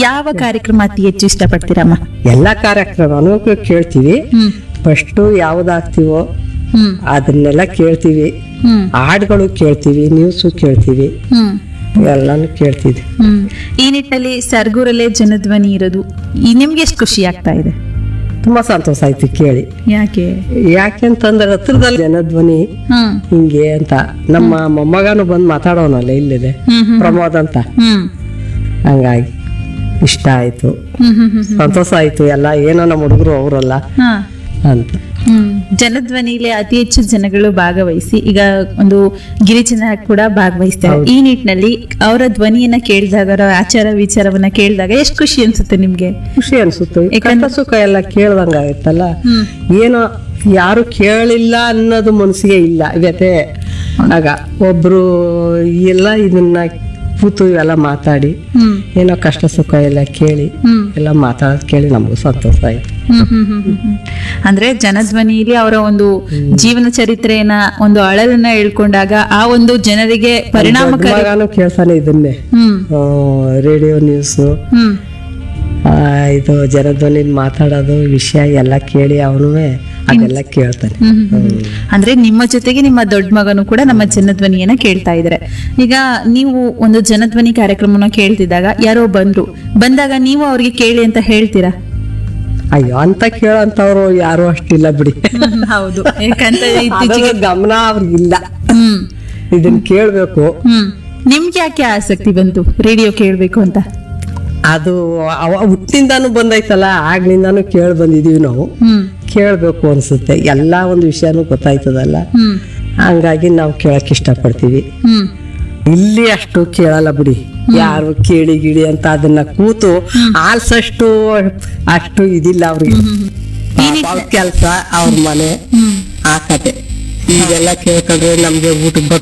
ಯಾವ ಕಾರ್ಯಕ್ರಮ ಅತಿ ಹೆಚ್ಚು ಇಷ್ಟಪಡ್ತೀರಮ್ಮ ಎಲ್ಲ ಕಾರ್ಯಕ್ರಮನೂ ಕೇಳ್ತೀವಿ ಹ್ಮ್ ಫಸ್ಟು ಯಾವ್ದಾಗ್ತೀವೋ ಹ್ಮ್ ಅದನ್ನೆಲ್ಲ ಕೇಳ್ತೀವಿ ಹ್ಮ್ ಹಾಡುಗಳು ಕೇಳ್ತೀವಿ ನ್ಯೂಸು ಕೇಳ್ತೀವಿ ಹ್ಮ್ ಎಲ್ಲಾನು ಕೇಳ್ತಿದ್ವಿ ಹ್ಮ್ ಈ ನಿಟ್ಟಿನಲ್ಲಿ ಸರ್ಗೂರಲ್ಲೇ ಜನಧ್ವನಿ ಇರೋದು ಈ ನಿಮ್ಗೆ ಎಷ್ಟು ಖುಷಿ ಆಗ್ತಾ ಇದೆ ತುಂಬಾ ಸಂತೋಷ ಆಯ್ತು ಕೇಳಿ ಯಾಕೆ ಯಾಕೆಂತಂದ್ರೆ ಹತ್ರದಲ್ಲಿ ಜನಧ್ವನಿ ಹ್ಮ್ ಹಿಂಗೆ ಅಂತ ನಮ್ಮ ಮೊಮ್ಮಗನು ಬಂದು ಮಾತಾಡೋನಲ್ಲ ಇಲ್ಲಿದೆ ಹ್ಮ್ ಹ್ಮ್ ಪ್ರಮೋದ್ ಅಂತ ಹ್ಮ್ ಹಂಗಾಗಿ ಇಷ್ಟ ಆಯ್ತು ಹ್ಮ್ ಹ್ಮ್ ಹ್ಮ್ ಸಂತೋಷ ಆಯ್ತು ಎಲ್ಲ ಏನೋ ನಮ್ಮ ಹುಡುಗರು ಅವರಲ್ಲ ಹಾ ಅಂತ ಹ್ಮ್ ಜನಧ್ವನಿಲಿ ಅತಿ ಹೆಚ್ಚು ಜನಗಳು ಭಾಗವಹಿಸಿ ಈಗ ಒಂದು ಗಿರಿಜನ ಕೂಡ ಭಾಗವಹಿಸ್ತಾರೆ ಈ ನಿಟ್ಟಿನಲ್ಲಿ ಅವರ ಧ್ವನಿಯನ್ನ ಕೇಳಿದಾಗ ಅವರ ಆಚಾರ ವಿಚಾರವನ್ನ ಕೇಳಿದಾಗ ಎಷ್ಟು ಖುಷಿ ಅನ್ಸುತ್ತೆ ನಿಮ್ಗೆ ಖುಷಿ ಅನ್ಸುತ್ತೆ ಈ ಯಾಕಂದ್ರೆ- ಕಷ್ಟ ಸುಖ ಎಲ್ಲ ಕೇಳ್ದಂಗ ಆಗುತ್ತಲ್ಲ ಹ್ಮ್ ಏನೋ ಯಾರು ಕೇಳಿಲ್ಲ ಅನ್ನೋದು ಮನಸ್ಸಿಗೆ ಇಲ್ಲ ವ್ಯತೆ ಆಗ ಒಬ್ರು ಎಲ್ಲ ಇದನ್ನ ಕೂತು ಎಲ್ಲ ಮಾತಾಡಿ ಹ್ಮ್ ಏನೋ ಕಷ್ಟ ಸುಖ ಎಲ್ಲ ಕೇಳಿ ಹ್ಮ್ ಎಲ್ಲ ಮಾತಾಡೋದು ಕೇಳಿ ನಮಗೂ ಸಂತೋಷ ಆಯ್ತು ಹ್ಮ್ ಹ್ಮ್ ಹ್ಮ್ ಹ್ಮ್ ಹ್ಮ್. ಅಂದ್ರೆ ಜನಧ್ವನಿಯಲ್ಲಿ ಅವರ ಒಂದು ಜೀವನ ಚರಿತ್ರೆಯನ್ನ ಒಂದು ಅಳಲನ್ನ ಹೇಳ್ಕೊಂಡಾಗ ಆ ಒಂದು ಜನರಿಗೆ ಪರಿಣಾಮಕಾರಿ ಮಗನು ಕೇಳ್ತಾನೆ ಇದನ್ನೇ ಹ್ಮ್ ರೇಡಿಯೋ ನ್ಯೂಸು ಹ್ಮ್ ಇದು ಜನಧ್ವನಿ ಮಾತಾಡೋದು ವಿಷಯ ಎಲ್ಲ ಕೇಳಿ ಅವನು ಅದೆಲ್ಲ ಕೇಳ್ತಾನೆ ಹ್ಮ್ ಹ್ಮ್ ಹ್ಮ್. ಅಂದ್ರೆ ನಿಮ್ಮ ಜೊತೆಗೆ ನಿಮ್ಮ ದೊಡ್ಡ ಮಗನು ಕೂಡ ನಮ್ಮ ಜನಧ್ವನಿಯನ್ನ ಕೇಳ್ತಾ ಇದ್ದಾರೆ ಈಗ ನೀವು ಒಂದು ಜನಧ್ವನಿ ಕಾರ್ಯಕ್ರಮನ ಕೇಳ್ತಿದ್ದಾಗ ಯಾರೋ ಬಂದ್ರು ಬಂದಾಗ ನೀವು ಅವ್ರಿಗೆ ಕೇಳಿ ಅಂತ ಹೇಳ್ತೀರಾ ಅಯ್ಯೋ ಅಂತ ಕೇಳೋಂಥವ್ರು ಯಾರು ಅಷ್ಟಿಲ್ಲ ಬಿಡಿ ಹೌದು ಯಾಕಂತ ಅದರ ಗಮನ ಅವ್ರಿಗಿಲ್ಲ ಹ್ಮ್ ಇದನ್ನ ಕೇಳ್ಬೇಕು ಹ್ಮ್ ನಿಮ್ಗೆ ಯಾಕೆ ಆಸಕ್ತಿ ಬಂತು ರೇಡಿಯೋ ಕೇಳ್ಬೇಕು ಅಂತ ಅದು ಅವ ಹುಟ್ಟಿಂದಾನು ಬಂದೈತಲ್ಲ ಆಗ್ಲಿಂದಾನು ಕೇಳಿ ಬಂದಿದೀವಿ ನಾವು ಹ್ಮ್ ಕೇಳ್ಬೇಕು ಅನ್ಸುತ್ತೆ ಎಲ್ಲಾ ಒಂದು ವಿಷಯನೂ ಗೊತ್ತಾಯ್ತದಲ್ಲ ಹ್ಮ್ ಹಂಗಾಗಿ ನಾವು ಕೇಳಕ್ ಇಷ್ಟಪಡ್ತೀವಿ ಹ್ಮ್ ಇಲ್ಲಿ ಅಷ್ಟು ಕೇಳಲ್ಲ ಬಿಡಿ ಯಾರು ಕೇಳಿ ಗಿಡಿ ಅಂತ ಅದನ್ನ ಕೂತು ಆಲ್ಸಷ್ಟು ಅಷ್ಟು ಇದಿಲ್ಲ ಅವ್ರಿಗೆ ಅವ್ರ ಕೆಲಸ ಅವ್ರ ಮನೆ ಹ್ಮ್ ಆ ಕತೆ ಈಗೆಲ್ಲ ಕೇಳ್ಕೊಂಡ್ರೆ ನಮ್ಗೆ ಊಟಕ್ಕೆ